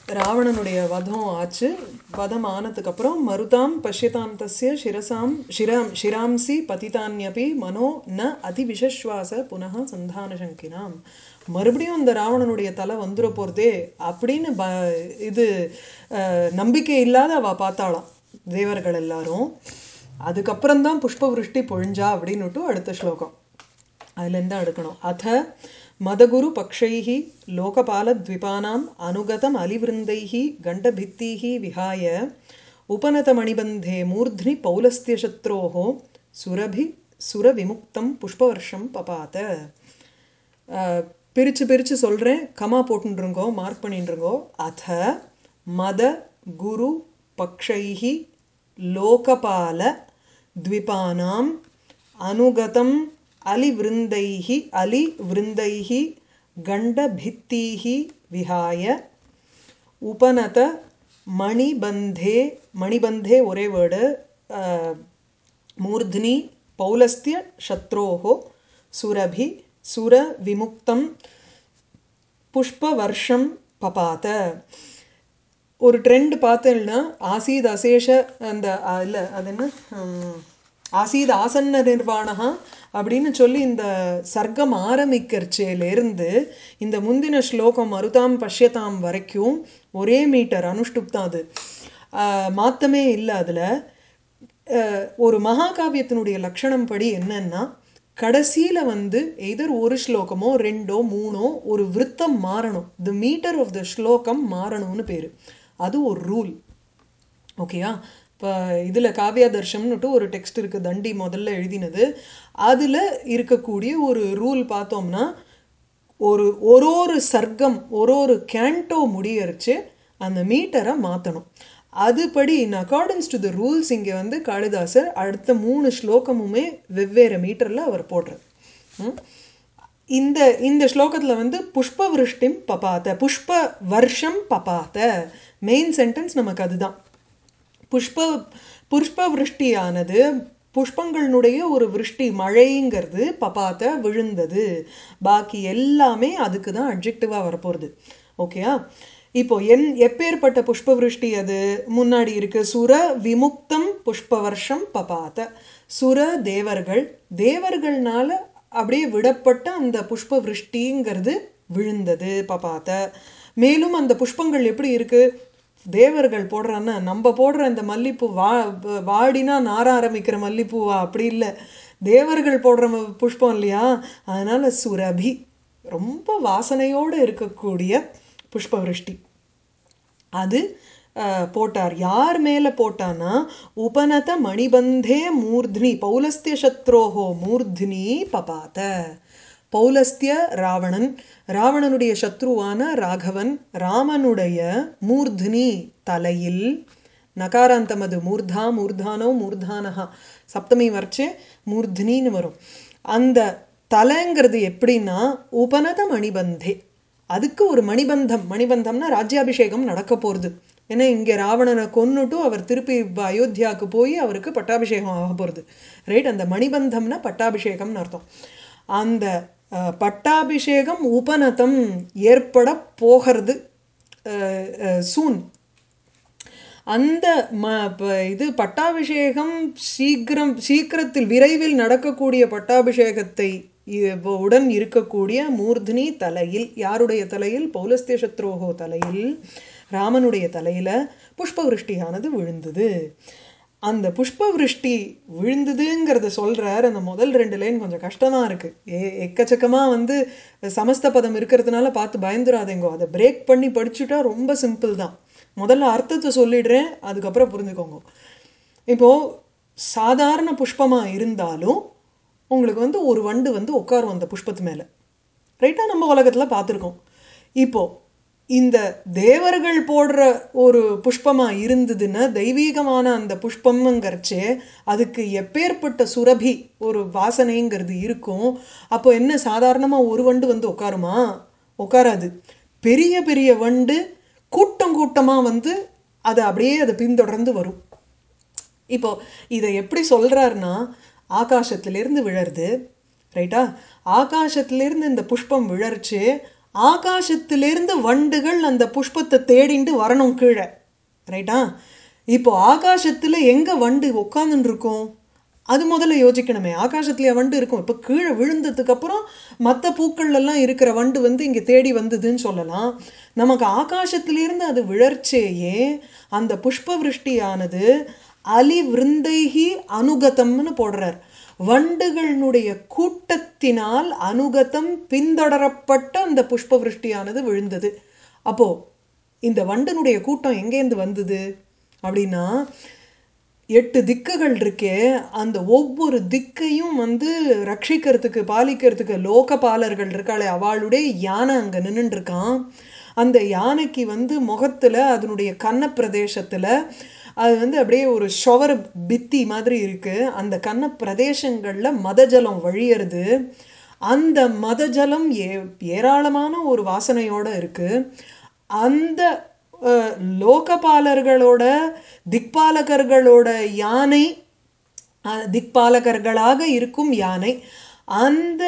ராவணனுடைய வதம் ஆச்சு வதம் ஆனதுக்கப்புறம் மருதாம் பஷ்யதாம் தஸ்ய சிரசாம் ஷிராம் ஷிராம்சி பதிதான்யபி மனோ ந அதிவிசஸ்வாச புனः சந்தானசங்கினாம் மறுபடியும் இந்த ராவணனுடைய தலை வந்துட போகிறதே அப்படின்னு ப இது அஹ், நம்பிக்கை இல்லாத அவ பார்த்தாளாம் தேவர்கள் எல்லாரும் அதுக்கப்புறம் தான் புஷ்பவிருஷ்டி பொழிஞ்சா அப்படின்னுட்டு அடுத்த ஸ்லோகம் அதுலேருந்து தான் எடுக்கணும் அத மதகுரு பக்ஷைः லோகபாலத்விபானாம் அனுகதம் அலிவிருந்தைः கண்டபித்தீः விஹாய உபநதமணிபந்தே மூர்ध्नि பௌலஸ்தியசத்ரோः சுரபி சுரவிமுக்தம் புஷ்பவர்ஷம் பபாத அஹ், பிரிச்சு பிரிச்சு சொல்கிறேன் கமா போட்டுருங்கோ மார்க் பண்ணிட்டுருங்கோ அத மத குரு பக்ஷைः லோகபால द्विपानाम् अनुगतम् अलिवृन्दैः अलिवृन्दैः गण्डभित्तीः विहाय उपनत मणिबन्धे मणिबन्धे ஒரே வேர்டு மூர்ध्नि पौलस्त्य शत्रोः सुरभि सुरविमुक्तं புஷ்பவர்ஷம் பபாத ஒரு ட்ரெண்ட் பார்த்தேன்னா ஆசீத் அசேஷ அந்த இல்லை அது என்ன ஹம், ஆசீத் ஆசன்ன நிர்வாணா அப்படின்னு சொல்லி இந்த சர்க்கம் ஆரம்பிக்கிறச்சேலேருந்து இந்த முந்தின ஸ்லோகம் மருதாம் பஷ்யதாம் வரைக்கும் ஒரே மீட்டர் அனுஷ்டுப் தான் அது ஆஹ், மாத்தமே இல்லை அதில் ஒரு மகாகாவியத்தினுடைய லட்சணம் படி என்னன்னா கடைசியில் வந்து எதர் ஒரு ஸ்லோகமோ ரெண்டோ மூணோ ஒரு விருத்தம் மாறணும் தி மீட்டர் ஆஃப் த ஸ்லோகம் மாறணும்னு பேர் அது ஒரு ரூல் ஓகேயா இப்போ இதில் காவியாதர்ஷம்னுட்டு ஒரு டெக்ஸ்ட் இருக்குது தண்டி முதல்ல எழுதினது அதில் இருக்கக்கூடிய ஒரு ரூல் பார்த்தோம்னா ஒரு ஒரு ஒரு சர்க்கம் ஒரு ஒரு கேண்டோ முடியரிச்சு அந்த மீட்டரை மாற்றணும் அதுபடி in accordance to the rules இங்கே வந்து காளிதாசர் அடுத்த மூணு ஸ்லோகமுமே வெவ்வேறு மீட்டரில் அவர் போடுறார் ம்? இந்த இந்த ஸ்லோகத்தில் வந்து புஷ்ப விருஷ்டிம் பபாத்த புஷ்ப வருஷம் பபாத்த மெயின் சென்டென்ஸ் நமக்கு அதுதான் புஷ்ப புஷ்ப விருஷ்டியானது புஷ்பங்களினுடைய ஒரு விருஷ்டி மழைங்கிறது பபாத்த விழுந்தது பாக்கி எல்லாமே அதுக்கு தான் அட்ஜெக்டிவாக வரப்போகிறது ஓகேயா இப்போ என் எப்பேற்பட்ட புஷ்ப விருஷ்டி அது முன்னாடி இருக்கு சுர விமுக்தம் புஷ்ப வருஷம் பபாத்த சுர தேவர்கள் தேவர்கள்னால அப்படியே விடப்பட்ட அந்த புஷ்ப விருஷ்டிங்கிறது விழுந்தது பபாத்த மேலும் அந்த புஷ்பங்கள் எப்படி இருக்கு தேவர்கள் போடுறான்னா நம்ம போடுற இந்த மல்லிப்பூ வா வ- வாடினா நார ஆரம்பிக்கிற மல்லிப்பூவா அப்படி இல்லை தேவர்கள் போடுற ம- புஷ்பம் இல்லையா அதனால சுரபி ரொம்ப வாசனையோடு இருக்கக்கூடிய புஷ்பவிருஷ்டி அது அஹ், போட்டார் யார் மேலே போட்டானா உபநத மணிபந்தே மூர்த்னி பௌலஸ்திய சத்ரோஹோ மூர்த்னி பபாத பௌலஸ்திய ராவணன் ராவணனுடைய சத்ருவான ராகவன் ராமனுடைய மூர்த்னி தலையில் நகாராந்தம் அது மூர்தா மூர்தானோ மூர்தானஹா சப்தமி வரைச்சு மூர்த்னின்னு வரும் அந்த தலைங்கிறது எப்படின்னா உபநத மணிபந்தே அதுக்கு ஒரு மணிபந்தம் மணிபந்தம்னா ராஜ்யாபிஷேகம் நடக்க போகிறது ஏன்னா இங்கே ராவணனை கொன்னுட்டு அவர் திருப்பி ப- அயோத்தியாவுக்கு போய் அவருக்கு பட்டாபிஷேகம் ஆக போகிறது ரைட் அந்த மணிபந்தம்னா பட்டாபிஷேகம்னு அர்த்தம் அந்த அஹ், பட்டாபிஷேகம் உபநதம் ஏற்பட போகிறது சூன் அந்த ம ப- இது பட்டாபிஷேகம் சீக்கிரம் சீக்கிரத்தில் விரைவில் நடக்கக்கூடிய பட்டாபிஷேகத்தை இ- உடன் இருக்கக்கூடிய மூர்த்தினி தலையில் யாருடைய தலையில் பௌலஸ்திய சத்ரோகோ தலையில் ராமனுடைய தலையில் புஷ்பவிருஷ்டியானது விழுந்தது அந்த புஷ்பவிருஷ்டி விழுந்ததுங்கிறத சொல்கிறார் அந்த முதல் ரெண்டு லைன் கொஞ்சம் கஷ்டமாக இருக்குது ஏ எக்கச்சக்கமாக வந்து சமஸ்த பதம் இருக்கிறதுனால பார்த்து பயந்துராதேங்கோ அதை பிரேக் பண்ணி படிச்சுட்டா ரொம்ப சிம்பிள் தான் முதல்ல அர்த்தத்தை சொல்லிடுறேன் அதுக்கப்புறம் புரிஞ்சுக்கோங்க இப்போது சாதாரண புஷ்பமாக இருந்தாலும் உங்களுக்கு வந்து ஒரு வண்டு வந்து உட்காரும் அந்த புஷ்பத்து மேலே ரைட்டாக நம்ம உலகத்தில் பார்த்துருக்கோம் இப்போது இந்த தேவர்கள் போடுற ஒரு புஷ்பமாக இருந்ததுன்னா தெய்வீகமான அந்த புஷ்பம்ங்கிறச்சே அதுக்கு எப்பேற்பட்ட சுரபி ஒரு வாசனைங்கிறது இருக்கும் அப்போ என்ன சாதாரணமாக ஒரு வண்டு வந்து உட்காருமா உட்காராது பெரிய பெரிய வண்டு கூட்டம் கூட்டமாக வந்து அதை அப்படியே அதை பின்தொடர்ந்து வரும் இப்போ இதை எப்படி சொல்கிறாருன்னா ஆகாசத்திலிருந்து விழருது ரைட்டா ஆகாசத்திலிருந்து இந்த புஷ்பம் விழர்ச்சு ஆகாசத்திலிருந்து வண்டுகள் அந்த புஷ்பத்தை தேடிண்டு வரணும் கீழே ரைட்டா இப்போ ஆகாசத்தில் எங்கே வண்டு உட்காந்துட்டு இருக்கும் அது முதல்ல யோசிக்கணுமே ஆகாசத்துல வண்டு இருக்கும் இப்போ கீழே விழுந்ததுக்கு அப்புறம் மற்ற பூக்கள்லாம் இருக்கிற வண்டு வந்து இங்கே தேடி வந்ததுன்னு சொல்லலாம் நமக்கு ஆகாசத்திலிருந்து அது விழர்ச்சேயே அந்த புஷ்ப விருஷ்டியானது அலி விருந்தைகி அனுகதம்னு போடுறார் வண்டுகளினுடைய கூட்டத்தினால் அனுகதம் பின்தொடரப்பட்ட அந்த புஷ்ப விருஷ்டியானது விழுந்தது அப்போ இந்த வண்டனுடைய கூட்டம் எங்கேருந்து வந்தது அப்படின்னா எட்டு திக்குகள் இருக்கே அந்த ஒவ்வொரு திக்கையும் வந்து ரட்சிக்கிறதுக்கு பாலிக்கிறதுக்கு லோகபாலர்கள் இருக்காளே அவளுடைய யானை அங்கே நின்றுட்டுருக்கான் அந்த யானைக்கு வந்து முகத்தில் அதனுடைய கன்ன பிரதேசத்தில் அது வந்து அப்படியே ஒரு ஷொவர் பித்தி மாதிரி இருக்குது அந்த கன்ன பிரதேசங்களில் மதஜலம் வழியறது அந்த மதஜலம் ஏ ஏராளமான ஒரு வாசனையோடு இருக்குது அந்த லோகபாலர்களோட திக்பாலகர்களோட யானை திக்பாலகர்களாக இருக்கும் யானை அந்த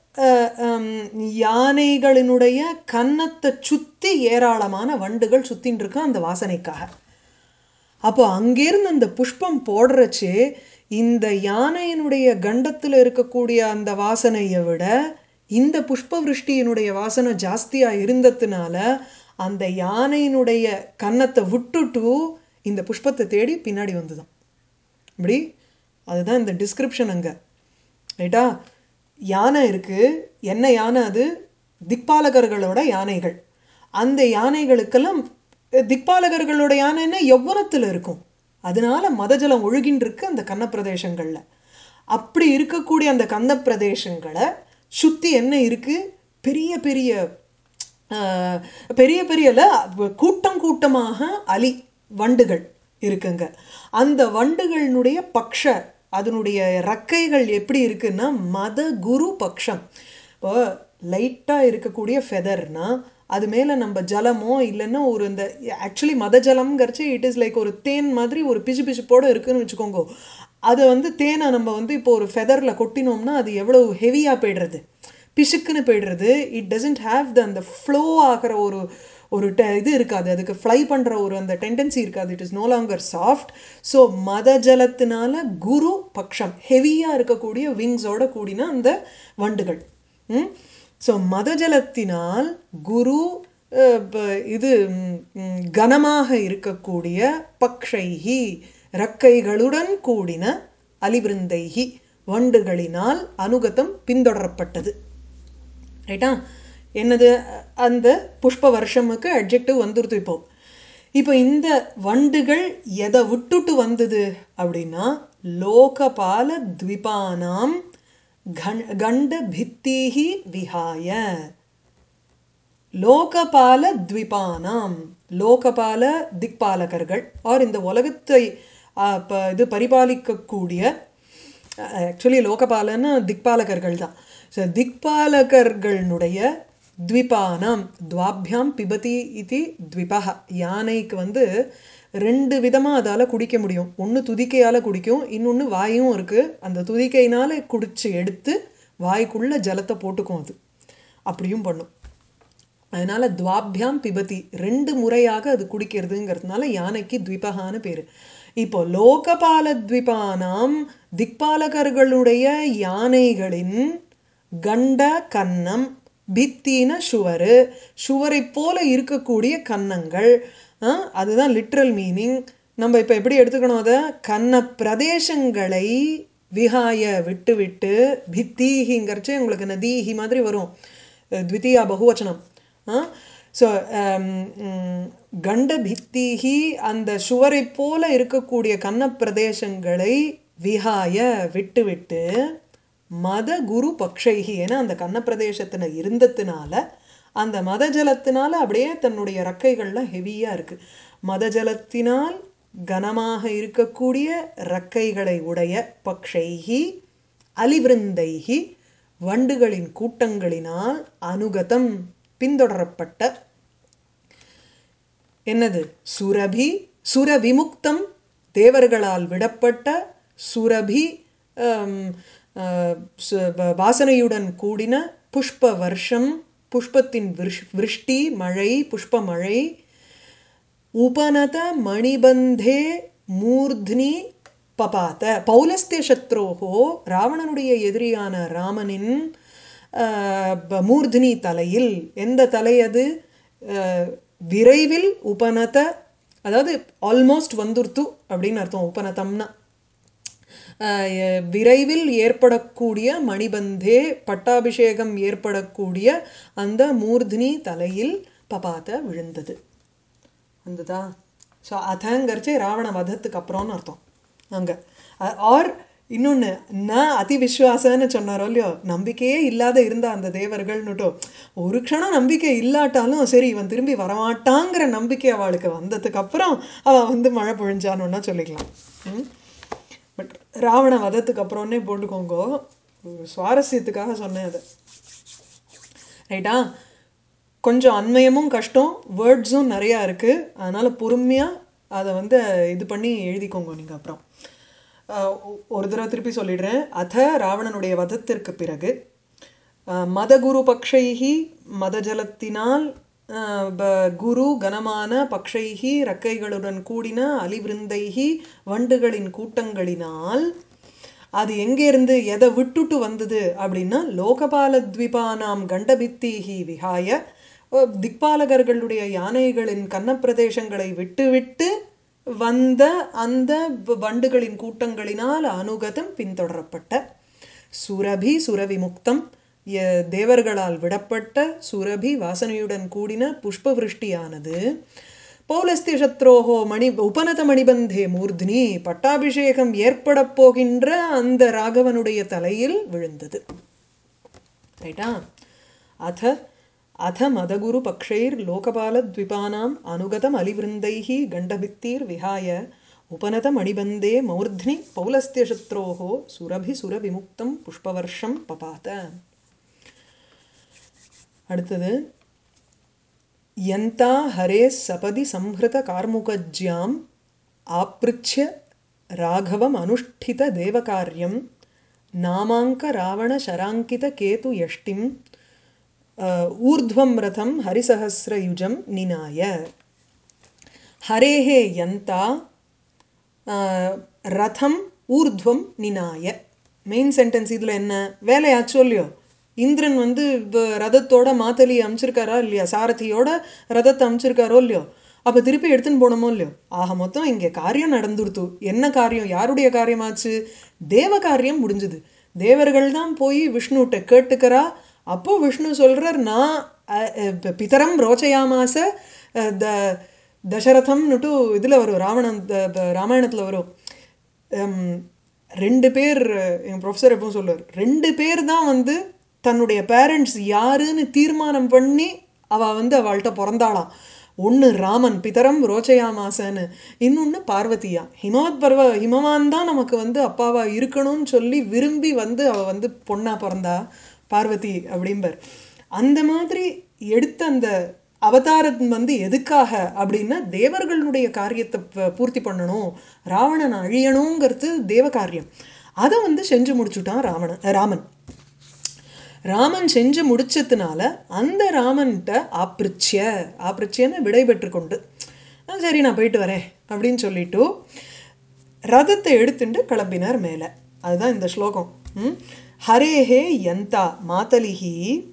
யானைகளினுடைய கன்னத்தை சுற்றி ஏராளமான வண்டுகள் சுத்தின்னு இருக்கு அந்த வாசனைக்காக அப்போ அங்கேருந்து அந்த புஷ்பம் போடுறச்சு இந்த யானையினுடைய கண்டத்தில் இருக்கக்கூடிய அந்த வாசனையை விட இந்த புஷ்ப விருஷ்டியினுடைய வாசனை ஜாஸ்தியாக இருந்ததுனால அந்த யானையினுடைய கன்னத்தை விட்டுட்டு இந்த புஷ்பத்தை தேடி பின்னாடி வந்துதான் இப்படி அதுதான் இந்த டிஸ்கிரிப்ஷன் அங்கே ரைட்டா யானை இருக்குது என்ன யானை அது திக்பாலகர்களோட யானைகள் அந்த யானைகளுக்கெல்லாம் திக்பாலகர்களோட யானைன்னா எவ்வளத்தில் இருக்கும் அதனால மதஜலம் ஒழுகின்றிருக்கு அந்த கன்னப்பிரதேசங்களில் அப்படி இருக்கக்கூடிய அந்த கன்னப்பிரதேசங்களை சுற்றி என்ன இருக்குது பெரிய பெரிய பெரிய பெரியல கூட்டம் கூட்டமாக அலி வண்டுகள் இருக்குங்க அந்த வண்டுகளினுடைய பக்ஷ அதனுடைய ரக்கைகள் எப்படி இருக்குன்னா மத குரு பக்ஷம் இப்போ லைட்டாக இருக்கக்கூடிய ஃபெதர்னா அது மேலே நம்ம ஜலமோ இல்லைன்னா ஒரு இந்த ஆக்சுவலி மத ஜலம்ங்கிறச்சு இட் இஸ் லைக் ஒரு தேன் மாதிரி ஒரு பிசு பிசுப்போடு இருக்குன்னு வச்சுக்கோங்க அதை வந்து தேனை நம்ம வந்து இப்போ ஒரு ஃபெதரில் கொட்டினோம்னா அது எவ்வளோ ஹெவியாக போய்டுறது பிசுக்குன்னு போய்டுறது இட் டசன்ட் ஹாவ் த அந்த ஃப்ளோ ஆகிற ஒரு ஒரு ட இது இருக்காது அதுக்கு ஃப்ளை பண்ணுற ஒரு அந்த டெண்டன்சி இருக்காது it is no longer soft so மத ஜலத்தினால குரு பக்ஷம் ஹெவியாக இருக்கக்கூடிய விங்ஸோட கூடின அந்த வண்டுகள் ஸோ மத ஜலத்தினால் குரு இது கனமாக இருக்கக்கூடிய பக்ஷைகி ரக்கைகளுடன் கூடின அலிவிருந்தைகி வண்டுகளினால் அனுகதம் பின்தொடரப்பட்டது ரைட்டா என்னது அந்த புஷ்ப வருஷமுக்கு அட்ஜெக்டிவ் வந்துருது இப்போ இப்போ இந்த வண்டுகள் எதை விட்டுட்டு வந்தது அப்படின்னா லோகபால த்விபானாம் கண்ட பித்தீஹி விஹாய லோகபால த்விபானாம் லோகபால திக்பாலகர்கள் ஆர் இந்த உலகத்தை இது பரிபாலிக்கக்கூடிய ஆக்சுவலி லோகபாலன்னு திக்பாலகர்கள் தான் ஸோ திக்பாலகர்களுடைய த்விபானாம் துவாபியாம் பிபதி இது த்விபா யானைக்கு வந்து ரெண்டு விதமாக அதால் குடிக்க முடியும் ஒன்று துதிக்கையால் குடிக்கும் இன்னொன்று வாயும் இருக்குது அந்த துதிக்கையினால் குடித்து எடுத்து வாய்க்குள்ளே ஜலத்தை போட்டுக்கும் அது அப்படியும் பண்ணும் அதனால் துவாபியாம் பிபதி ரெண்டு முறையாக அது குடிக்கிறதுங்கிறதுனால யானைக்கு த்விபகான்னு பேர் இப்போ லோகபால த்விபானாம் திக்பாலகர்களுடைய யானைகளின் கண்ட கன்னம் பித்தின சுவரு சுவரை போல இருக்கக்கூடிய கன்னங்கள் அதுதான் லிட்ரல் மீனிங் நம்ம இப்போ எப்படி எடுத்துக்கணும் அதை கன்ன பிரதேசங்களை விஹாய விட்டு விட்டு பித்தீஹிங்கிறச்சு உங்களுக்கு நதீஹி மாதிரி வரும் த்விதீயா பகுவச்சனம் ஸோ கண்ட பித்தீஹி அந்த சுவரை போல இருக்கக்கூடிய கன்ன பிரதேசங்களை விஹாய விட்டு விட்டு மத குரு பக்ஷைகி ஏன்னா அந்த கன்னப்பிரதேசத்தில் இருந்ததுனால அந்த மத ஜலத்தினால அப்படியே தன்னுடைய ரக்கைகள்லாம் ஹெவியாக இருக்குது மத ஜலத்தினால் கனமாக இருக்கக்கூடிய ரக்கைகளை உடைய பக்ஷைகி அலிவிருந்தைகி வண்டுகளின் கூட்டங்களினால் அனுகதம் பின்தொடரப்பட்ட என்னது சுரபி சுரவிமுக்தம் தேவர்களால் விடப்பட்ட சுரபி வாசனையுடன் கூடின புஷ்ப வருஷம் புஷ்பத்தின் விருஷ் விருஷ்டி மழை புஷ்ப மழை உபநத மணிபந்தே மூர்த்னி பபாத்த பௌலஸ்திய சத்ரோகோ ராவணனுடைய எதிரியான ராமனின் ஆஹ், ப- மூர்த்னி தலையில் எந்த தலை அது ஆஹ், விரைவில் உபநத அதாவது ஆல்மோஸ்ட் வந்துர்த்து அப்படின்னு அர்த்தம் உபநதம்னா ஆஹ், எ- விரைவில் ஏற்படக்கூடிய மணிபந்தே பட்டாபிஷேகம் ஏற்படக்கூடிய அந்த மூர்த்னி தலையில் பபாத்த விழுந்தது வந்ததா ஸோ அதங்கரிச்சு ராவண வதத்துக்கு அப்புறம்னு அர்த்தம் அங்கே ஆர் இன்னொன்று நான் அதி விஸ்வாசன்னு சொன்னாரோ இல்லையோ நம்பிக்கையே இல்லாத இருந்த அந்த தேவர்கள்னுட்டோ ஒரு க்ஷணம் நம்பிக்கை இல்லாட்டாலும் சரி இவன் திரும்பி வரமாட்டாங்கிற நம்பிக்கை அவளுக்கு வந்ததுக்கு அப்புறம் அவள் வந்து மழை பொழிஞ்சானுன்னா சொல்லிக்கலாம் பட் ராவண வதத்துக்கு அப்புறம்னே போட்டுக்கோங்க ஒரு சுவாரஸ்யத்துக்காக சொன்னேன் அதை ரைட்டா கொஞ்சம் அண்மையமும் கஷ்டம் வேர்ட்ஸும் நிறையா இருக்குது அதனால் பொறுமையாக அதை வந்து இது பண்ணி எழுதிக்கோங்க நீங்கள் அப்புறம் ஆஹ் ஒ- ஒரு தடவை திருப்பி சொல்லிடுறேன் அத ராவணனுடைய வதத்திற்கு பிறகு ஆஹ் மதகுரு பக்ஷைஹி மதஜலத்தினால் ஆஹ் ப- குரு கனமான பக்ஷைஹி ரக்கைகளுடன் கூடின அலிவிருந்தைஹி வண்டுகளின் கூட்டங்களினால் அது எங்கேருந்து எதை விட்டுட்டு வந்தது அப்படின்னா லோகபால த்விபானாம் கண்டபித்தீஹி விஹாய அஹ் திக்பாலகர்களுடைய யானைகளின் கன்னப்பிரதேசங்களை விட்டுவிட்டு வந்த அந்த வ- வண்டுகளின் கூட்டங்களினால் அனுகதம் பின்தொடரப்பட்ட சுரபி சுரவிமுக்தம் ய- தேவர்களால் விடப்பட்ட சுரபி வாசனையுடன் கூடின புஷ்பவிருஷ்டியானது பௌலஸ்திய சத்ரோஹோ மணி உபநத மணிபந்தே மூர்த்னி பட்டாபிஷேகம் ஏற்படப் போகின்ற அந்த ராகவனுடைய தலையில் விழுந்தது ரைட்டா அத அத மதகுரு பக்ஷைர் லோகபாலத்விபானாம் அனுகதம் அலிவிருந்தைः கண்டபித்தீர் விஹாய உபநத மணிபந்தே மௌர்த்னி பௌலஸ்திய சத்ரோஹோ சுரபி சுரவிமுக்தம் புஷ்பவர்ஷம் பபாத அடுத்தது यन्ता हरे सपदि संहृतकार्मुकज्याम् आपृच्छ्य राघवम् अनुष्ठितदेवकार्यं नामाङ्करावणशराङ्कितकेतुयष्टिम् ऊर्ध्वं रथं हरिसहस्रयुजं निनाय हरेः यन्ता ரதம் ஊர்த்வம் நினாய மெயின் சென்டென்ஸ் இதில் என்ன வேலையாச்சோ இல்லையோ இந்திரன் வந்து இப்ப ரதத்தோட மாத்தலி அமைச்சிருக்காரா இல்லையா சாரதியோட ரதத்தை அமைச்சிருக்காரோ இல்லையோ அப்போ திருப்பி எடுத்துன்னு போனோமோ இல்லையோ ஆக மொத்தம் இங்கே காரியம் நடந்துருத்து என்ன காரியம் யாருடைய காரியமாச்சு தேவ காரியம் முடிஞ்சுது தேவர்கள் தான் போய் விஷ்ணுகிட்ட கேட்டுக்கிறா அப்போ விஷ்ணு சொல்றார் நான் அஹ், அஹ், பிதரம் ரோச்சயாமாச அஹ், த தசரதம்னுட்டு இதில் வரும் ராவணன் த- த- ராமாயணத்தில் வரும் ஹம், ரெண்டு பேர் எங்கள் ப்ரொஃபஸர் எப்பவும் சொல்லுவார் ரெண்டு பேர் தான் வந்து தன்னுடைய பேரண்ட்ஸ் யாருன்னு தீர்மானம் பண்ணி அவள் வந்து அவள்கிட்ட பிறந்தாளாம் ஒன்று ராமன் பிதரம் ரோச்சயாமாசன்னு இன்னொன்று பார்வதியா ஹிமவத் பர்வ ஹிமவான் தான் நமக்கு வந்து அப்பாவா இருக்கணும்னு சொல்லி விரும்பி வந்து அவள் வந்து பொண்ணா பிறந்தா பார்வதி அப்படிம்பர் அந்த மாதிரி எடுத்த அந்த அவதாரம் வந்து எதுக்காக அப்படின்னா தேவர்களுடைய காரியத்தை ப- பூர்த்தி பண்ணணும் ராவணன் அழியணுங்கிறது தேவ காரியம் அதை வந்து செஞ்சு முடிச்சுட்டான் ராவணன் ராமன் ராமன் செஞ்சு முடிச்சதுனால அந்த ராமன்கிட்ட ஆப்ரிச்சிய ஆப்ரிச்சியன்னு விடை பெற்று கொண்டு "ஆ, சரி நான் போயிட்டு வரேன் அப்படின்னு சொல்லிட்டு ரதத்தை எடுத்துட்டு கிளம்பினார் மேலே அதுதான் இந்த ஸ்லோகம் ம்? ஹரேஹே யந்தா மாதலிஹி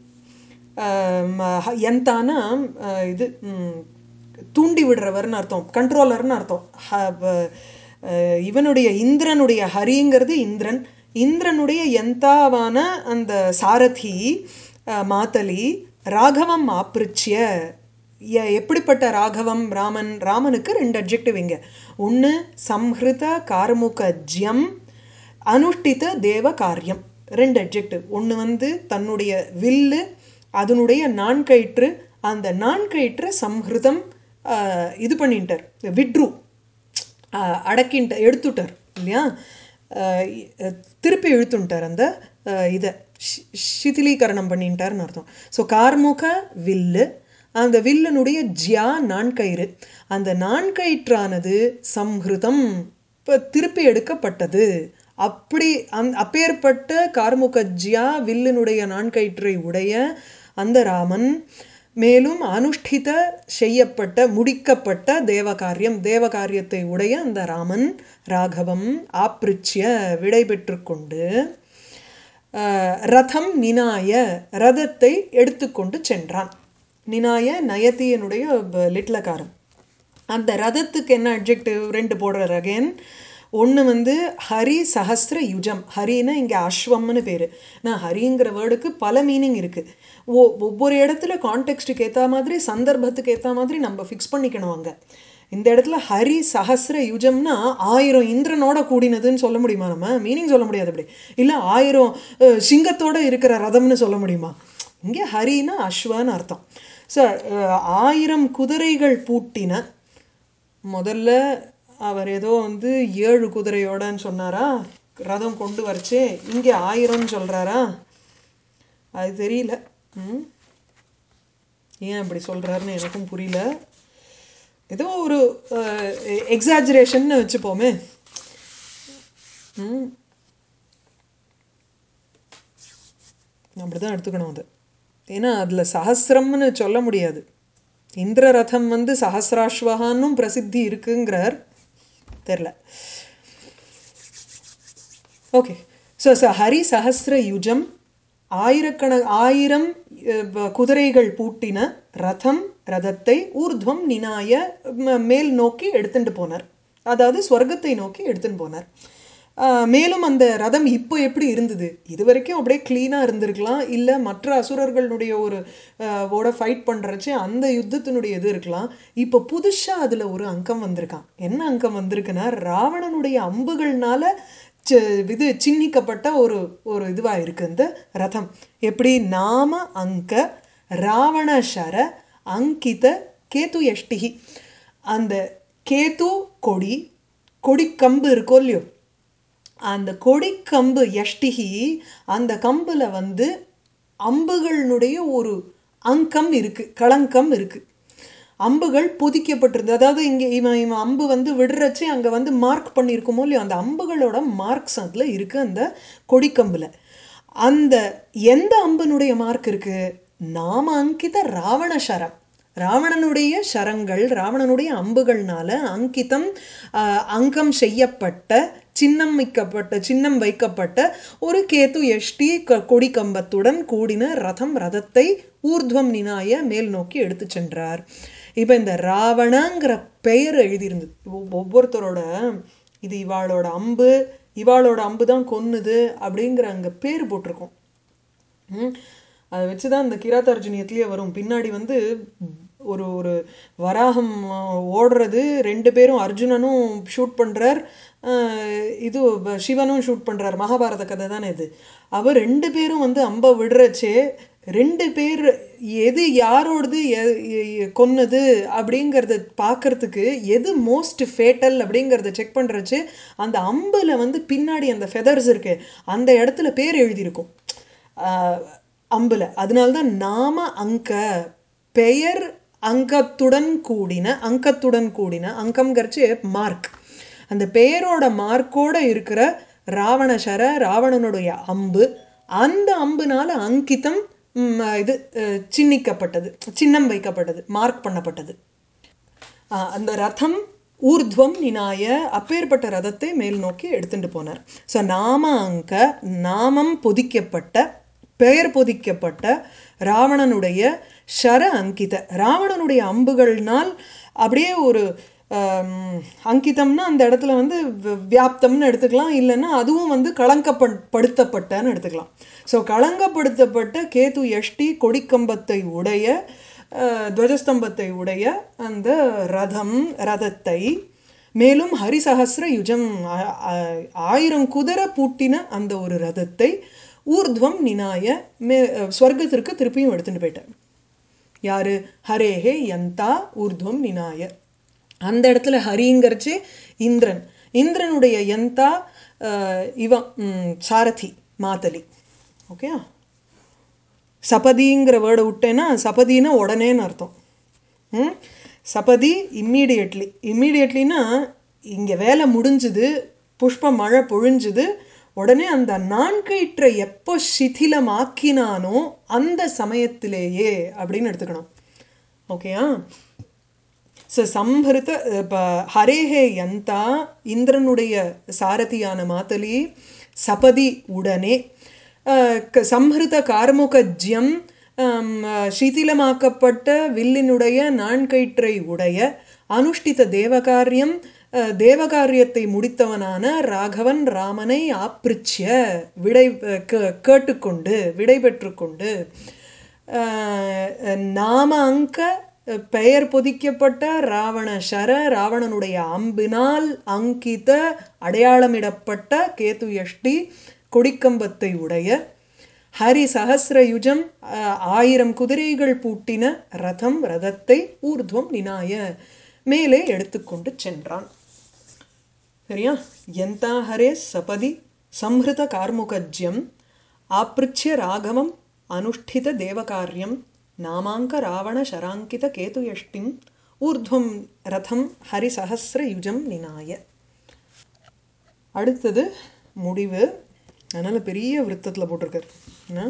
ஆம், ஹ- யந்தானா ஆ, இது ம், தூண்டி விடுறவர்னு அர்த்தம் கண்ட்ரோலர்னு அர்த்தம் ஹ- வ- அஹ், இவனுடைய இந்திரனுடைய ஹரிங்கிறது இந்திரன் இந்திரனுடைய யந்தாவான அந்த சாரதி அஹ், மாத்தலி ராகவம் ஆப்ரிச்சிய எ- எப்படிப்பட்ட ராகவம் ராமன் ராமனுக்கு ரெண்டு அட்ஜெக்டிவ் இங்க ஒன்று சம்ஹிருத கார்முக ஜ்யம் அனுஷ்டித தேவ காரியம் ரெண்டு அட்ஜெக்டிவ் ஒன்று வந்து தன்னுடைய வில்லு அதனுடைய நான்கயிற்று அந்த நான்கயிற்றை சம்ஹிருதம் ஆஹ், இது பண்ணிட்டார் விட்ரு ஆஹ், அடக்கின்ட்ட எடுத்துட்டார் இல்லையா ஆஹ், இ- திருப்பி இழுத்துட்டார் அந்த ஆஹ், இதை ஷி- சிதிலீகரணம் பண்ணிட்டார்னு அர்த்தம் ஸோ கார்முக வில்லு அந்த வில்லனுடைய ஜியா நான்கயிறு அந்த நான்கயிற்றானது சம்ஹிருதம் இப்போ திருப்பி எடுக்கப்பட்டது அப்படி அந் அப்பேற்பட்ட கார்முக ஜியா வில்லினுடைய நான்கயிற்றை உடைய அந்த ராமன் மேலும் அனுஷ்டித செய்யப்பட்ட முடிக்கப்பட்ட தேவகாரியம் தேவகாரியத்தை உடைய அந்த ராமன் ராகவம் ஆப்ரிச்சிய விடை பெற்று கொண்டு அஹ், ரதம் நினாய ரதத்தை எடுத்துக்கொண்டு சென்றான் நினாய நயத்தியனுடைய ப- லிட்லகாரம் அந்த ரதத்துக்கு என்ன அட்ஜெக்டிவ் ரெண்டு போடுறார் அகைன் ஒன்று வந்து ஹரி சஹஸ்ர யுஜம் ஹரின்னா இங்கே அஸ்வம்னு பேர் நான் ஹரிங்கிற வேர்டுக்கு பல மீனிங் இருக்குது ஓ ஒவ்வொரு இடத்துல கான்டெக்ஸ்ட்டுக்கு ஏற்ற மாதிரி சந்தர்ப்பத்துக்கு ஏற்ற மாதிரி நம்ம ஃபிக்ஸ் பண்ணிக்கணும் அங்கே இந்த இடத்துல ஹரி சஹஸ்ர யுஜம்னா ஆயிரம் இந்திரனோட கூடினதுன்னு சொல்ல முடியுமா நம்ம மீனிங் சொல்ல முடியாது அப்படி இல்லை ஆயிரம் அஹ், சிங்கத்தோட இருக்கிற ரதம்னு சொல்ல முடியுமா இங்கே ஹரினா அஸ்வன்னு அர்த்தம் ஸோ ஆயிரம் குதிரைகள் பூட்டின முதல்ல அவர் ஏதோ வந்து ஏழு குதிரையோடன்னு சொன்னாரா ரதம் கொண்டு வரச்சே இங்கே ஆயிரம்னு சொல்கிறாரா அது தெரியல ம் ஏன் அப்படி சொல்கிறாருன்னு எனக்கும் புரியல ஏதோ ஒரு எக்ஸாஜரேஷன்னு வச்சுப்போமே ம் அப்படிதான் எடுத்துக்கணும் அது ஏன்னா அதில் சஹசிரம்னு சொல்ல முடியாது இந்திர ரதம் வந்து சஹசிராஸ்வகான்னும் பிரசித்தி இருக்குங்கிறார் தெரில ஓகே ஸோ ச ஹரி சஹஸ்ர யுஜம் ஆயிரக்கண ஆயிரம் அஹ், ப- குதிரைகள் பூட்டின ரதம் ரதத்தை ஊர்துவம் நினாய ம- மேல் நோக்கி எடுத்துட்டு போனார் அதாவது ஸ்வர்க்கத்தை நோக்கி எடுத்துன்னு போனார் ஆஹ், மேலும் அந்த ரதம் இப்போ எப்படி இருந்தது இது வரைக்கும் அப்படியே க்ளீனாக இருந்திருக்கலாம் இல்லை மற்ற அசுரர்களுடைய ஒரு ஆஹ், ஓட ஃபைட் பண்ணுறச்சு அந்த யுத்தத்தினுடைய இது இருக்கலாம் இப்போ புதுசாக அதில் ஒரு அங்கம் வந்திருக்கான் என்ன அங்கம் வந்திருக்குன்னா ராவணனுடைய அம்புகள்னால சி- இது சின்னிக்கப்பட்ட ஒரு ஒரு இதுவாக இருக்கு இந்த ரதம் எப்படி நாம அங்க ராவணசர அங்கித கேது யஷ்டிகி அந்த கேது கொடி கொடிக்கம்பு இருக்கோ இல்லையோ அந்த கொடிக்கம்பு யஷ்டிகி அந்த கம்புல வந்து அம்புகளினுடைய ஒரு அங்கம் இருக்கு களங்கம் இருக்கு அம்புகள் புதிக்கப்பட்டிருந்தது அதாவது இங்கே இவன் இவன் அம்பு வந்து விடுறச்சு அங்கே வந்து மார்க் பண்ணியிருக்குமோ இல்லையோ அந்த அம்புகளோட மார்க்ஸ் அதில் இருக்கு அந்த கொடிக்கம்புல அந்த எந்த அம்பனுடைய மார்க் இருக்கு நாம அங்கித ராவண சரம் ராவணனுடைய சரங்கள் ராவணனுடைய அம்புகள்னால அங்கிதம் ஆஹ், அங்கம் செய்யப்பட்ட சின்னம் வைக்கப்பட்ட சின்னம் வைக்கப்பட்ட ஒரு கேத்து எஷ்டி க- கொடி கம்பத்துடன் கூடின ரதம் ரதத்தை ஊர்துவம் நினாய மேல் நோக்கி எடுத்து சென்றார் இப்போ இந்த ராவணங்கிற பெயர் எழுதியிருந்தது ஒவ்- ஒவ்வொருத்தரோட இது இவாளோட அம்பு இவாளோட அம்பு தான் கொன்னுது அப்படிங்கிற அங்கே பேர் போட்டிருக்கோம் ம். அதை வச்சு தான் இந்த கிராத்தார்ஜுனியத்திலேயே வரும் பின்னாடி வந்து ஒரு ஒரு வராகம் அஹ், ஓடுறது ரெண்டு பேரும் அர்ஜுனனும் ஷூட் பண்ணுறார் இது ப- சிவனும் ஷூட் பண்ணுறார் மகாபாரத கதை தானே இது அவர் ரெண்டு பேரும் வந்து அம்பை விடுறச்சே ரெண்டு பேர் எது யாரோடது எ- எ- கொன்னது அப்படிங்கிறத பார்க்கறதுக்கு எது மோஸ்ட் ஃபேட்டல் அப்படிங்கிறத செக் பண்ணுறச்சு அந்த அம்பில் வந்து பின்னாடி அந்த ஃபெதர்ஸ் இருக்கு அந்த இடத்துல பேர் எழுதியிருக்கும் ஆஹ் அம்புல அதனால்தான் நாம அங்க பெயர் அங்கத்துடன் கூடின அங்கத்துடன் கூடின அங்கம்ங்கிறச்சு மார்க் அந்த பெயரோட மார்க்கோட இருக்கிற ராவணசர ராவணனுடைய அம்பு அந்த அம்புனால அங்கிதம் ம், இது அஹ், சின்னிக்கப்பட்டது சின்னம் வைக்கப்பட்டது மார்க் பண்ணப்பட்டது ஆ, அந்த ரதம் ஊர்த்வம் நினாய அப்பேற்பட்ட ரதத்தை மேல் நோக்கி எடுத்துட்டு போனார் ஸோ நாம அங்க நாமம் பொதிக்கப்பட்ட பெயர் பொதிக்கப்பட்ட ராவணனுடைய ஷர அங்கித ராவணனுடைய அம்புகள்னால் அப்படியே ஒரு ஆம், அங்கிதம்னா அந்த இடத்துல வந்து வி- வியாப்தம்னு எடுத்துக்கலாம் இல்லைன்னா அதுவும் வந்து களங்கப்படுத்தப்பட்டன்னு எடுத்துக்கலாம் ஸோ களங்கப்படுத்தப்பட்ட கேது யஷ்டி கொடிக்கம்பத்தை உடைய அஹ், துவஜஸ்தம்பத்தை உடைய அந்த ரதம் ரதத்தை மேலும் ஹரிசஹஸ்ர யுஜம் ஆ- ஆ- ஆயிரம் குதிரை பூட்டின அந்த ஒரு ரதத்தை ஊர்த்வம் நினாய மே ஸ்வர்க்கத்திற்கு திருப்பியும் எடுத்துட்டு போயிட்டார் யாரு ஹரேஹே யந்தா ஊர்த்வம் நினாய அந்த இடத்துல ஹரிங்கிறச்சு இந்திரன் இந்திரனுடைய யந்தா அஹ், இவன் ம், சாரதி மாத்தலி ஓகே சபதிங்கிற வேர்டை விட்டேன்னா சபதினா உடனேன்னு அர்த்தம் ம் சபதி இம்மீடியட்லி இம்மீடியட்லினா இங்கே வேலை முடிஞ்சுது புஷ்ப மழை பொழிஞ்சுது உடனே அந்த நான்கயிற்றை எப்போ சிதிலமாக்கினானோ அந்த சமயத்திலேயே அப்படின்னு எடுத்துக்கணும் ஓகேயா ஸோ சம்பிருத இப்போ ஹரேஹே யந்தா இந்திரனுடைய சாரதியான மாத்தலி சபதி உடனே அஹ், க- சம்ஹிருத கார்முகஜ்யம் ஆம், சிதிலமாக்கப்பட்ட வில்லினுடைய நான்கயிற்றை உடைய அனுஷ்டித தேவகாரியம் அஹ், தேவகாரியத்தை முடித்தவனான ராகவன் ராமனை ஆப்ரிச்சிய விடை கே- கேட்டுக்கொண்டு விடை பெற்றுக்கொண்டு அஹ், நாம அங்க பெயர் பொதிக்கப்பட்ட ராவண சர ராவணனுடைய அம்பினால் அங்கித அடையாளமிடப்பட்ட கேது யஷ்டி கொடிக்கம்பத்தை உடைய ஹரி சஹசிரயுஜம் அஹ், ஆயிரம் குதிரைகள் பூட்டின ரதம் ரதத்தை ஊர்துவம் நினாய மேலே எடுத்துக்கொண்டு சென்றான் சரியா யந்தா ஹரே சபதி சம்ஹிருத கார்முகஜ்யம் ஆப்ருச்சிய ராகவம் அனுஷ்டித தேவகாரியம் நாமாங்க ராவண சராங்கித கேதுயஷ்டிம் ஊர்துவம் ரதம் ஹரிசஹசிர யுஜம் நினாய அடுத்தது முடிவு அதனால் பெரிய விருத்தத்தில் போட்டிருக்காரு என்ன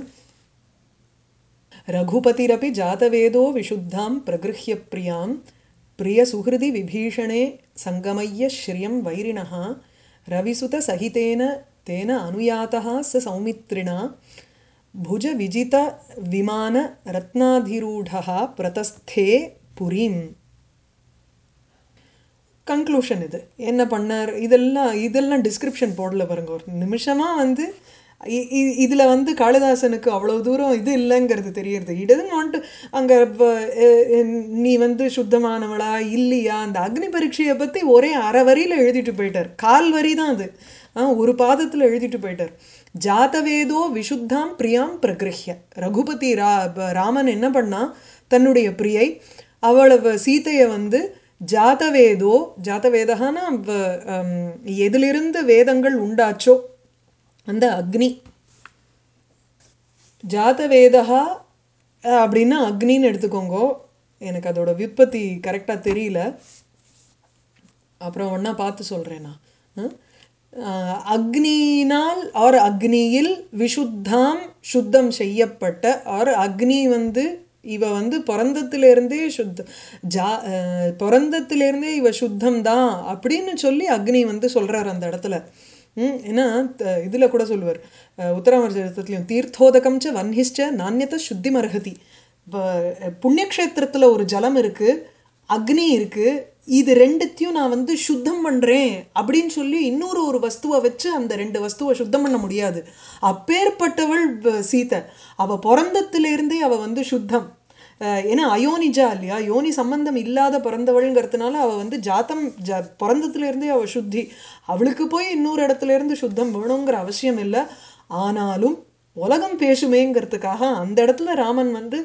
रघुपतिरपि जातवेदो विशुद्धां प्रगृह्य प्रियां प्रियसुहृदि विभीषणे सङ्गमय्य श्रियं वैरिणः रविसुतसहितेन तेन अनुयातः स सौमित्रिणा भुजविजितविमानरत्नाधिरूढः प्रतस्थे पुरीम् கன்க்ளூஷன் இது என்ன பண்ணார் இதெல்லாம் இதெல்லாம் டிஸ்கிரிப்ஷன் போடல பாருங்க ஒரு நிமிஷமாக வந்து இதில் வந்து காளிதாசனுக்கு அவ்வளோ தூரம் இது இல்லைங்கிறது தெரியறது இடதுன்னு வந்துட்டு அங்கே நீ வந்து சுத்தமானவளா இல்லையா அந்த அக்னி பரீட்சையை பற்றி ஒரே அரை வரியில் எழுதிட்டு போயிட்டார் கால் வரி தான் அது ஆ, ஒரு பாதத்தில் எழுதிட்டு போயிட்டார் ஜாதவேதோ விஷுத்தாம் பிரியாம் பிரகிருஹ்ய ரகுபதி ரா ப- ராமன் என்ன பண்ணா தன்னுடைய பிரியை அவளை சீதையை வந்து ஜாதவேதோ ஜாதவேதகானா வ- ஹம், எதிலிருந்து வேதங்கள் உண்டாச்சோ அந்த அக்னி ஜாதவேதா அப்படின்னா அக்னின்னு எடுத்துக்கோங்க எனக்கு அதோட விற்பத்தி கரெக்டாக தெரியல அப்புறம் ஒன்றா பார்த்து சொல்கிறேன் நான் ம்? அஹ், அக்னியினால் ஆர் அக்னியில் விஷுத்தாம் சுத்தம் செய்யப்பட்ட ஆர் அக்னி வந்து இவ வந்து பிறந்தத்திலேருந்தே சுத்த ஜா அஹ், பிறந்தத்திலேருந்தே இவ சுத்தம் தான் அப்படின்னு சொல்லி அக்னி வந்து சொல்றார் அந்த இடத்துல ம் ஏன்னா த- இதுல கூட சொல்லுவார் அஹ், உத்தராமரிசத்துலையும் தீர்த்தோதகம் ச வன்னிஷ்ட நானியத்தை சுத்தி மரகதி புண்ணியக்ஷேத்திரத்துல ஒரு ஜலம் இருக்கு அக்னி இருக்கு இது ரெண்டுத்தையும் நான் வந்து சுத்தம் பண்றேன் அப்படின்னு சொல்லி இன்னொரு ஒரு வஸ்துவை வச்சு அந்த ரெண்டு வஸ்துவை சுத்தம் பண்ண முடியாது அப்பேற்பட்டவள் ப- சீதை அவ பிறந்தத்திலிருந்தே அவ வந்து சுத்தம் அஹ் ஏன்னா அயோனிஜா இல்லையா யோனி சம்பந்தம் இல்லாத பிறந்தவள்ங்கிறதுனால அவ வந்து ஜாத்தம் ஜ பிறந்தத்திலிருந்தே அவ சுத்தி அவளுக்கு போய் இன்னொரு இடத்துல இருந்து சுத்தம் வேணுங்கிற அவசியம் இல்லை ஆனாலும் உலகம் பேசுமேங்கிறதுக்காக அந்த இடத்துல ராமன் வந்து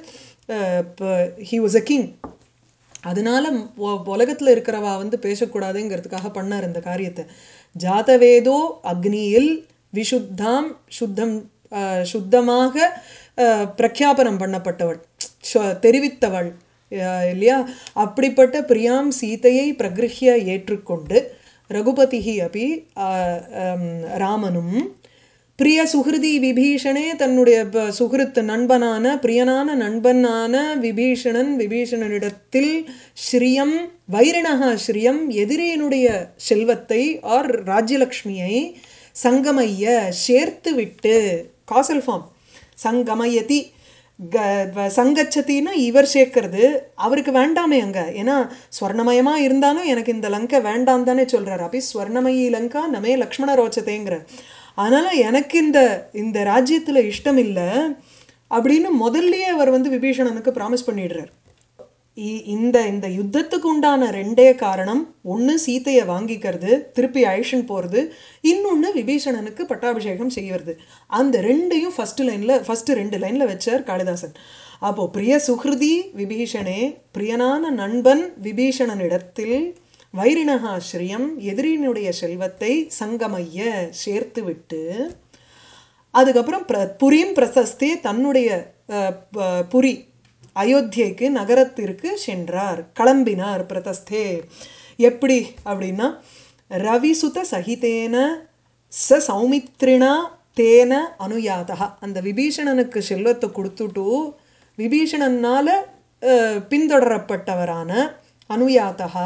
ஹி வாஸ் அ கிங் அதனால உ- உலகத்துல இருக்கிறவா வந்து பேசக்கூடாதுங்கிறதுக்காக பண்ணார் இந்த காரியத்தை ஜாதவேதோ அக்னியில் விஷுத்தாம் சுத்தம் அஹ், சுத்தமாக அஹ், பிரக்யாபனம் பண்ணப்பட்டவள் சொ- தெரிவித்தவள் அஹ், இல்லையா அப்படிப்பட்ட பிரியாம் சீதையை பிரகிருஹ்ய ஏற்றுக்கொண்டு ரகுபதிஹி அபி அஹ், அம், ராமனும் பிரிய சுகிருதி விபீஷணே தன்னுடைய ப- சுகிருத் நண்பனான பிரியனான நண்பனான விபீஷணன் விபீஷணனிடத்தில் ஸ்ரீயம் வைரிணகா ஸ்ரீயம் எதிரியினுடைய செல்வத்தை ஆர் ராஜ்யலக்ஷ்மியை சங்கமைய சேர்த்து விட்டு காசல் ஃபார்ம் சங்கமயதி க வ- சங்கச்சத்தின்னா இவர் சேர்க்கறது அவருக்கு வேண்டாமே அங்க ஏன்னா ஸ்வர்ணமயமா இருந்தாலும் எனக்கு இந்த லங்கை வேண்டாம் தானே சொல்றாரு அப்படி ஸ்வர்ணமயி லங்கா நமே லக்ஷ்மண ரோச்சதேங்கிற அதனால எனக்கு இந்த இந்த ராஜ்யத்துல இஷ்டம் இல்லை அப்படின்னு முதல்லயே அவர் வந்து விபீஷணனுக்கு ப்ராமிஸ் பண்ணிடுறார் இ- இந்த இந்த யுத்தத்துக்கு உண்டான ரெண்டே காரணம் ஒன்று சீதையை வாங்கிக்கிறது திருப்பி அழிஷன் போகிறது இன்னொன்று விபீஷணனுக்கு பட்டாபிஷேகம் செய்யறது அந்த ரெண்டையும் ஃபர்ஸ்ட் லைனில் ஃபர்ஸ்ட் ரெண்டு லைனில் வச்சார் காளிதாசன் அப்போ பிரிய சுஹ்ருதி விபீஷணே பிரியனான நண்பன் விபீஷணனிடத்தில் வைரிணகா ஸ்ரீயம் எதிரியினுடைய செல்வத்தை சங்கமைய சேர்த்து விட்டு அதுக்கப்புறம் பிர புரியும் பிரசஸ்தி தன்னுடைய அஹ், ப- புரி அயோத்தியைக்கு நகரத்திற்கு சென்றார் கிளம்பினார் பிரதஸ்தே எப்படி அப்படின்னா ரவிசுத சகிதேன ச சௌமித்ரிணா தேன அனுயாதா அந்த விபீஷணனுக்கு செல்வத்தை கொடுத்துட்டு விபீஷணனால அஹ், பின்தொடரப்பட்டவரான அனுயாதா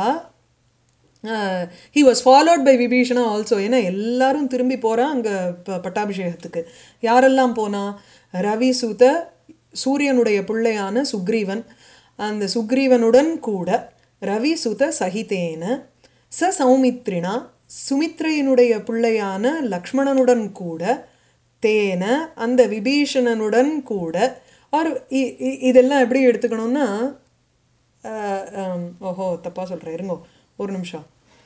he was followed by Vibhishana also ஏன்னா எல்லாரும் திரும்பி போகிறா அங்கே பட்டாபிஷேகத்துக்கு யாரெல்லாம் போனா ரவி சுத சூரியனுடைய பிள்ளையான சுக்ரீவன் அந்த சுக்ரீவனுடன் கூட ரவி சுத சகிதேன ச சௌமித்ரினா சுமித்ரையினுடைய பிள்ளையான லக்ஷ்மணனுடன் கூட தேன அந்த விபீஷணனுடன் கூட ஆர் இ- இ- இதெல்லாம் எப்படி எடுத்துக்கணும்னா அஹ், ஹம், ஓஹோ தப்பா சொல்கிறேன் இருங்கோ ஒரு நிமிஷம்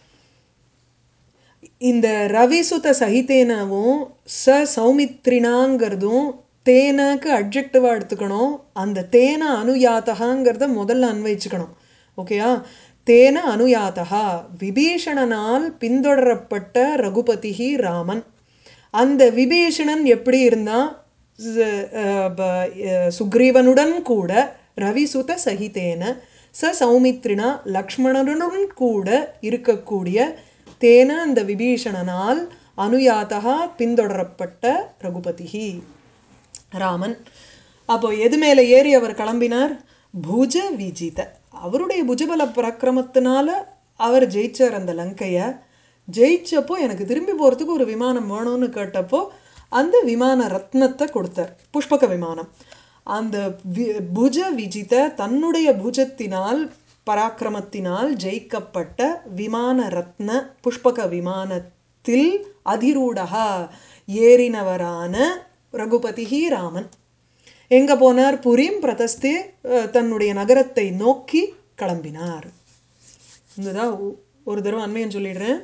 இந்த ரவிசுத சகிதேனவும் ச சௌமித்ரினாங்கிறதும் தேனக்கு அட்ஜெக்டிவாக எடுத்துக்கணும் அந்த தேன அனுயாத்தகாங்கிறத முதல்ல அன்வைச்சுக்கணும் ஓகேயா தேன அனுயாத்தகா விபீஷணனால் பின்தொடரப்பட்ட ரகுபதிஹி ராமன் அந்த விபீஷணன் எப்படி இருந்தான் ச- அஹ் ப- அஹ் சுக்ரீவனுடன் கூட ரவிசுத சகிதேன ச சௌமித்ரினா லக்ஷ்மணனுடன் கூட இருக்கக்கூடிய தேன அந்த விபீஷணனால் அனுயாத்தகா பின்தொடரப்பட்ட ரகுபதிஹி ராமன் அப்போ எது மேலே ஏறி அவர் கிளம்பினார் புஜ விஜித அவருடைய புஜபல பராக்கிரமத்தினால அவர் ஜெயிச்சார் அந்த லங்கையை ஜெயிச்சப்போ எனக்கு திரும்பி போகிறதுக்கு ஒரு விமானம் வேணும்னு கேட்டப்போ அந்த விமான ரத்னத்தை கொடுத்தார் புஷ்பக விமானம் அந்த வி புஜ விஜித தன்னுடைய புஜத்தினால் பராக்கிரமத்தினால் ஜெயிக்கப்பட்ட விமான ரத்ன புஷ்பக விமானத்தில் அதிரூடகா ஏறினவரான ரகுபதிஹி ராமன் எங்க போனார் புரியும் பிரதஸ்தே அஹ், தன்னுடைய நகரத்தை நோக்கி கிளம்பினார் இதுதான் ஒ- ஒரு தடவை அண்மையன் சொல்லிடுறேன்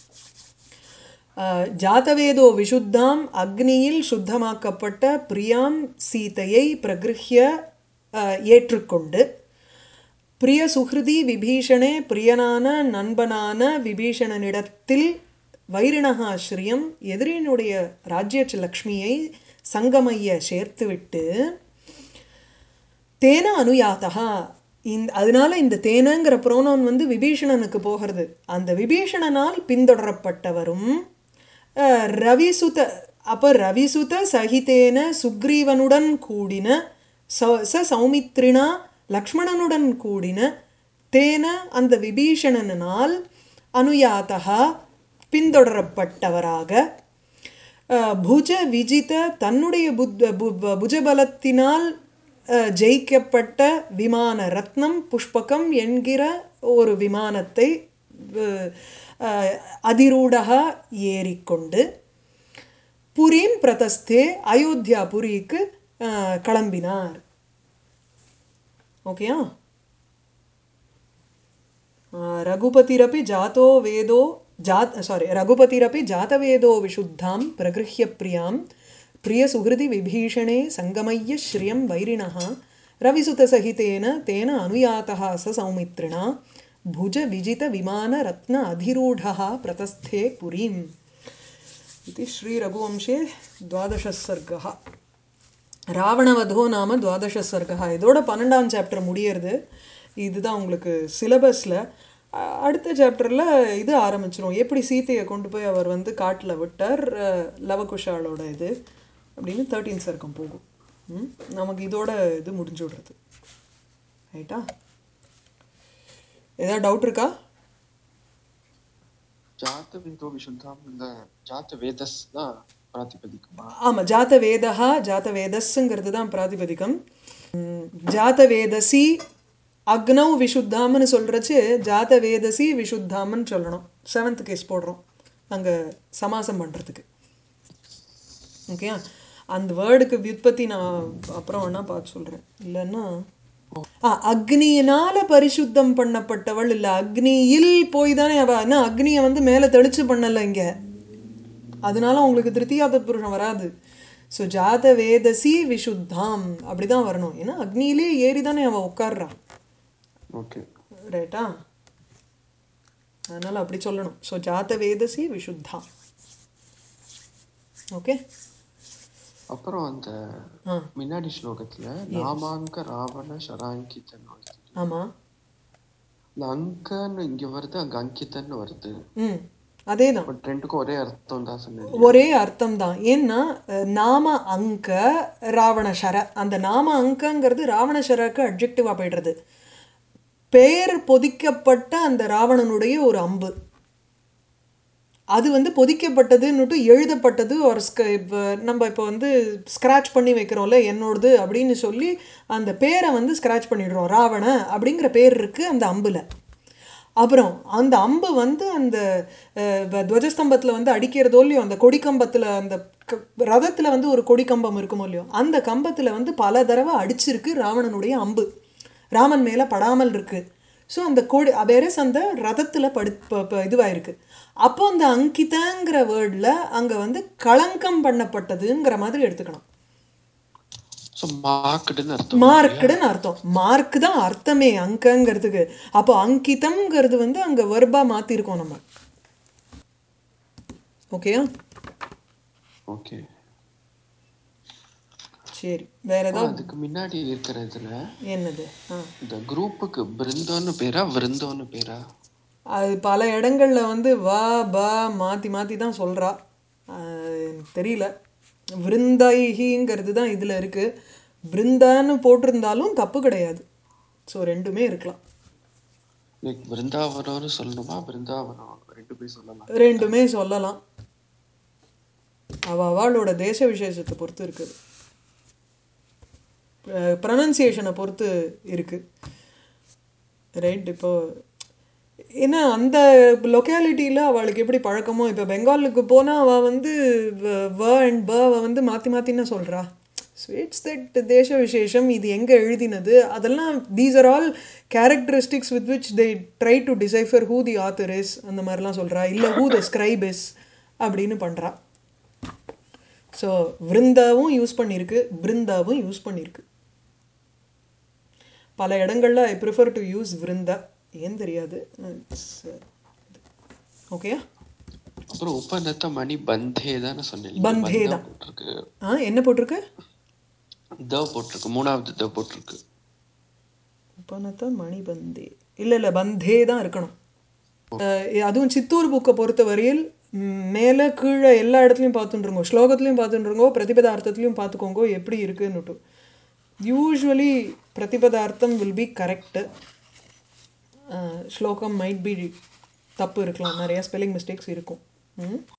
அஹ், ஜாதவேதோ விஷுத்தாம் அக்னியில் சுத்தமாக்கப்பட்ட பிரியாம் சீதையை பிரகிருஹ்ய அஹ், ஏற்றுக்கொண்டு பிரிய சுஹ்ருதி விபீஷணே பிரியனான நண்பனான விபீஷணனிடத்தில் வைரிணகா ஸ்ரீயம் எதிரினுடைய ராஜ்ய லக்ஷ்மியை சங்கமைய சேர்த்துவிட்டு தேன அனுயாத்தகா இந்த அதனால இந்த தேனங்கிற புரோனோன் வந்து விபீஷணனுக்கு போகிறது அந்த விபீஷணனால் பின்தொடரப்பட்டவரும் அஹ், ரவிசுத அப்போ ரவிசுத சகிதேன சுக்ரீவனுடன் கூடின ச- ச சௌமித்ரினா லக்ஷ்மணனுடன் கூடின தேன அந்த விபீஷணனால் அனுயாத்தகா பின்தொடரப்பட்டவராக அஹ், புஜ விஜித தன்னுடைய புத் பு- பு- புஜபலத்தினால் அஹ், ஜெயிக்கப்பட்ட விமான ரத்னம் புஷ்பகம் என்கிற ஒரு விமானத்தை அஹ், அஹ், அதிரூடக ஏறிக்கொண்டு புரீம் பிரதஸ்தே அயோத்தியா புரிக்கு அஹ், கிளம்பினார் ஓகேயா रघुपतिरपि जातो वेदो जात सारी रघुपतिरपि जातवेदो विशुद्धां प्रगृह्य प्रियां प्रियसुहृदि विभीषणे सङ्गमय्य श्रियं वैरिणः रविसुतसहितेन तेन अनुयातः स सौमित्रिणा भुजविजितविमानरत्न अधिरूढः प्रतस्थे पुरीम् इति श्रीरघुवंशे द्वादशः सर्गः ராவணவதோ நாம துவாதச சர்க்கா இதோட பன்னெண்டாம் சாப்டர் முடியறது இதுதான் உங்களுக்கு சிலபஸில் அடுத்த சாப்டரில் இது ஆரம்பிச்சிரும் எப்படி சீத்தையை கொண்டு போய் அவர் வந்து காட்டில் விட்டார் அஹ், லவகுஷாலோட இது அப்படின்னு தேர்ட்டீன் சர்க்கம் போகும் ம்? நமக்கு இதோட இது முடிஞ்சு விடுறது ரைட்டா ஏதாவது டவுட் இருக்கா ஜாத விந்தோ விசுத்தாம் இந்த ஜாத வேதஸ் தான் பிராதிபதிக்குமா ஆமாம் ஜாத வேதா ஜாத வேதஸ்ங்கிறது தான் பிராதிபதிகம் ம், ஜாத வேதசி அக்னௌ விஷுத்தாம்னு சொல்கிறச்சு ஜாத வேதசி விஷுத்தாம்னு சொல்லணும் செவன்த் கேஸ் போடுறோம் அங்கே சமாசம் பண்ணுறதுக்கு ஓகேயா அந்த வேர்டுக்கு வியுற்பத்தி நான் அப்புறம் வேணா பார்த்து சொல்கிறேன் இல்லைன்னா ஆ அக்னியினால பரிசுத்தம் பண்ணப்பட்டவள் இல்லை அக்னியில் போய் தானே அவ என்ன அக்னியை வந்து மேலே தெளிச்சு பண்ணலை இங்கே அதனால உங்களுக்கு திருத்தியா தத்புருஷம் வராது ஸோ ஜாத வேதசி விஷுத்தாம் அப்படிதான் வரணும் ஏன்னா அக்னியிலே ஏறி தானே அவள் உட்கார்றா ஓகே ரைட்டா அதனால அப்படி சொல்லணும் ஸோ ஜாத வேதசி விஷுத்தாம் ஓகே அப்புறம் அந்த ஆ முன்னாடி ஸ்லோகத்துல நாமாங்க ராவண ஷராங்கித்தன் வருது ஆமாம் இந்த அங்கன்னு இங்க வருது அங்க அங்கிதன்னு வருது ம் அதே தான் பட் ரெண்டுக்கும் ஒரே அர்த்தம் தான் சொன்னேன் ஒரே அர்த்தம் தான் ஏன்னா அஹ், நாம அங்க ராவணசர அந்த நாம அங்கங்கிறது ராவணசரக்கு அட்ஜெக்டிவா போயிடுறது பெயர் பொதிக்கப்பட்ட அந்த ராவணனுடைய ஒரு அம்பு அது வந்து பொதிக்கப்பட்டதுன்னுட்டு எழுதப்பட்டது ஒரு ஸ்க இப்போ நம்ம இப்போ வந்து ஸ்க்ராட்ச் பண்ணி வைக்கிறோம்ல என்னோடது அப்படின்னு சொல்லி அந்த பேரை வந்து ஸ்க்ராட்ச் பண்ணிடுறோம் ராவண அப்படிங்கிற பேர் இருக்குது அந்த அம்புல அப்புறம் அந்த அம்பு வந்து அந்த அஹ், வ- துவஜஸ்தம்பத்தில் வந்து அடிக்கிறதோ இல்லையோ அந்த கொடிக்கம்பத்தில் அந்த ரதத்தில் வந்து ஒரு கொடிக்கம்பம் இருக்குமோ இல்லையோ அந்த கம்பத்தில் வந்து பல தடவை அடிச்சிருக்கு ராவணனுடைய அம்பு ராமன் மேலே படாமல் இருக்கு ஸோ அந்த கொடி வேறஸ் அந்த ரதத்தில் படு ப- ப- இதுவாயிருக்கு அப்போ அந்த அங்கிதங்கிற வேர்டில் அங்கே வந்து களங்கம் பண்ணப்பட்டதுங்கிற மாதிரி எடுத்துக்கணும் ஸோ மார்க்குடுன்னு அர்த்தம் மார்க்குடுன்னு அர்த்தம் மார்க் தான் அர்த்தமே அங்கங்கிறதுக்கு அப்போ அங்கிதம்ங்கிறது வந்து அங்கே வெர்பா மாற்றிருக்கோம் நம்ம ஓகேயா ஓகே சரி வேற ஏதாவது அதுக்கு முன்னாடி இருக்கிற இதுல என்னது ஆ இந்த குரூப்புக்கு பிருந்தோன்னு பேரா விருந்தோன்னு பேரா அது பல இடங்கள்ல வந்து வா பா மாற்றி மாற்றி தான் சொல்கிறா எனக்கு தெரியல விருந்தாயிங்கிறது தான் இதில் இருக்குது பிருந்தான்னு போட்டிருந்தாலும் தப்பு கிடையாது ஸோ ரெண்டுமே இருக்கலாம் லைக் பிருந்தாவனம்னு சொல்லணுமா பிருந்தாவனம் ரெண்டு பேர் சொல்லலாம் ரெண்டுமே சொல்லலாம் அவ அவளோட தேச விசேஷத்தை பொறுத்து இருக்குது ப்ரனன்சியேஷனை பொறுத்து இருக்கு ரைட் இப்போ ஏன்னா அந்த லொக்காலிட்டியில் அவளுக்கு எப்படி பழக்கமோ இப்போ பெங்காலுக்கு போனால் அவள் வந்து வ- வ அண்ட் ப அவள் வந்து மாற்றி மாற்றின்னு சொல்கிறா ஸோ இட்ஸ் தட் தேச விசேஷம் இது எங்கே எழுதினது அதெல்லாம் these are all characteristics with which they try to decipher who the author is அந்த மாதிரிலாம் சொல்கிறா இல்லை ஹூ த ஸ்கிரைப் இஸ் அப்படின்னு பண்ணுறா ஸோ விருந்தாவும் யூஸ் பண்ணியிருக்கு பிருந்தாவும் யூஸ் பண்ணியிருக்கு பல இடங்கள்ல ஐ ப்ரிஃபர் டு யூஸ் விருந்தா ஏன் தெரியாது ஓகேயா அப்புறம் உபநத்த மணி பந்தே தானே சொன்னேன் பந்தே தான். போட்டிருக்கு ஆ என்ன போட்டிருக்கு த போட்டிருக்கு மூணாவது த போட்டிருக்கு உபநத மணிபந்தே இல்லை இல்லை பந்தே தான் இருக்கணும் அஹ் அதுவும் சித்தூர் புக்கை பொறுத்த வரையில் ம், மேலே கீழே எல்லா இடத்துலையும் பார்த்துட்டுருங்கோ ஸ்லோகத்துலையும் பார்த்துட்டுருங்கோ பிரதிபதார்த்தத்துலையும் பார்த்துக்கோங்கோ எப்படி இருக்குன்னுட்டு யூஸ்வலி பிரதிபதார்த்தம் வில் பி கரெக்டு ஸ்லோகம் மைட் பி தப்பு இருக்கலாம் நிறைய ஸ்பெல்லிங் மிஸ்டேக்ஸ் இருக்கும் ம்